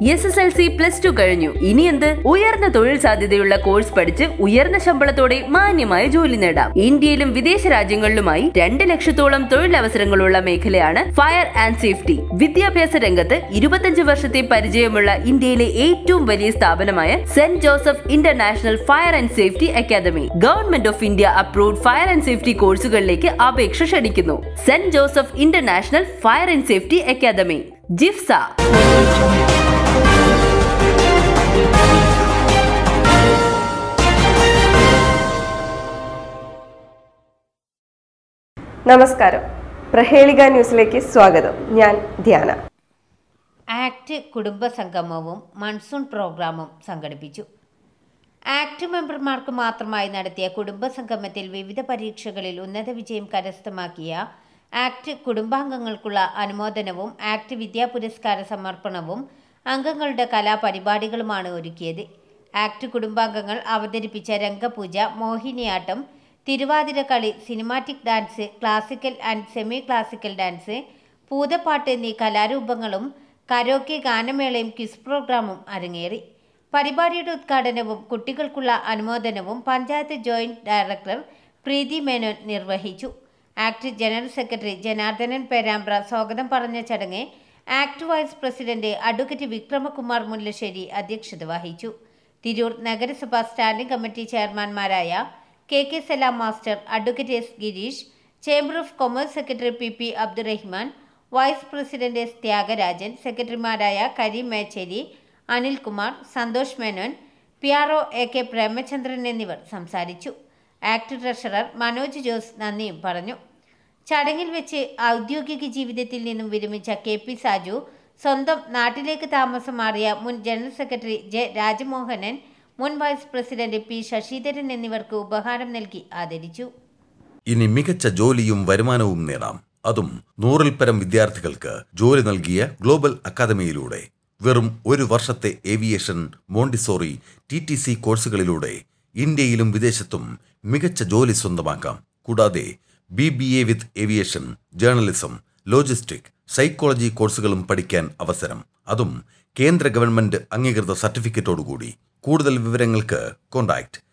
S S L C plus two കഴിഞ്ഞു ഇനി എന്ത് ഉയർന്ന തൊഴിൽ സാധ്യതയുള്ള കോഴ്സ് പഠിച്ച് ഉയർന്ന ശമ്പളത്തോടെ മാന്യമായ ജോലി നേടാം ഇന്ത്യയിലും വിദേശ രാജ്യങ്ങളിലുമായി രണ്ട് ലക്ഷത്തോളം തൊഴിലവസരങ്ങളുള്ള മേഖലയാണ് ഫയർ ആൻഡ് സേഫ്റ്റി വിദ്യാഭ്യാസ രംഗത്ത് ഇരുപത്തഞ്ച് വർഷത്തെ പരിചയമുള്ള ഇന്ത്യയിലെ ഏറ്റവും വലിയ സ്ഥാപനമായ Saint Joseph International Fire and Safety Academy Government of India approved fire and safety കോഴ്സുകളിലേക്ക് അപേക്ഷ ക്ഷണിക്കുന്നു Saint Joseph International Fire and Safety Academy ജിഫ്സ നമസ്കാരം പ്രഹേളിക ന്യൂസിലേക്ക് സ്വാഗതം ഞാൻ ധ്യാന ആക്ട് കുടുംബ സംഗമവും മൺസൂൺ പ്രോഗ്രാമും സംഘടിപ്പിച്ചു ആക്ട് മെമ്പർമാർക്ക് മാത്രമായി നടത്തിയ കുടുംബ സംഗമത്തിൽ വിവിധ പരീക്ഷകളിൽ ഉന്നത വിജയം കരസ്ഥമാക്കിയ ആക്ട് കുടുംബാംഗങ്ങൾക്കുള്ള അനുമോദനവും ആക്ട് വിദ്യാ പുരസ്കാര സമർപ്പണവും അംഗങ്ങളുടെ കലാപരിപാടികളുമാണ് ഒരുക്കിയത് ആക്ട് കുടുംബാംഗങ്ങൾ അവതരിപ്പിച്ച രംഗപൂജ Mohiniyattam Thiruvathirakali cinematic dance classical and semi classical dance Poothappattu എന്നീ കലാരൂപങ്ങളും കരോക്കെ ഗാനമേളയും ക്വിസ് പ്രോഗ്രാമും അരങ്ങേറി പരിപാടിയുടെ ഉദ്ഘാടനവും കുട്ടികൾക്കുള്ള അനുമോദനവും പഞ്ചായത്ത് ജോയിന്റ് ഡയറക്ടർ പ്രീതി മേനോൻ നിർവഹിച്ചു Act general secretary Janardhanan Perambra സ്വാഗതം പറഞ്ഞ ചടങ്ങ് Act vice president advocate Vikramakumar Mullassery അധ്യക്ഷത വഹിച്ചു തിരൂർ നഗരസഭ സ്റ്റാൻഡിംഗ് കമ്മിറ്റി ചെയർമാൻമാരായ K K Salam master advocate S Girish chamber of commerce secretary P P Abdurahiman vice president S Thyagarajan സെക്രട്ടറിമാരായ Kareem Mechery Anilkumar Santhosh Menon P R O A K Premachandran എന്നിവർ സംസാരിച്ചു ആക്ട് ട്രഷറർ മനോജ് ജോസ് നന്ദിയും പറഞ്ഞു ചടങ്ങിൽ വെച്ച് ഔദ്യോഗിക ജീവിതത്തിൽ നിന്നും വിരമിച്ച കെ പി സാജു സ്വന്തം നാട്ടിലേക്ക് താമസം മാറിയ മുൻ ജനറൽ സെക്രട്ടറി ജെ രാജമോഹനൻ മുൻ വൈസ് പ്രസിഡന്റ് പി ശശിധരൻ എന്നിവർക്ക് ഉപഹാരം നൽകി ആദരിച്ചു ഇനി മികച്ച ജോലിയും വരുമാനവും നേടാം അതും നൂറിൽ പരം വിദ്യാർത്ഥികൾക്ക് ജോലി നൽകിയ ഗ്ലോബൽ അക്കാദമിയിലൂടെ വെറും ഒരു വർഷത്തെ aviation Montessori T T C കോഴ്സുകളിലൂടെ ഇന്ത്യയിലും വിദേശത്തും മികച്ച ജോലി സ്വന്തമാക്കാം കൂടാതെ B B A with aviation journalism logistic psychology കോഴ്സുകളും പഠിക്കാൻ അവസരം അതും കേന്ദ്ര ഗവൺമെന്റ് അംഗീകൃത സർട്ടിഫിക്കറ്റോടുകൂടി കൂടുതൽ വിവരങ്ങൾക്ക് കോൺടാക്ട്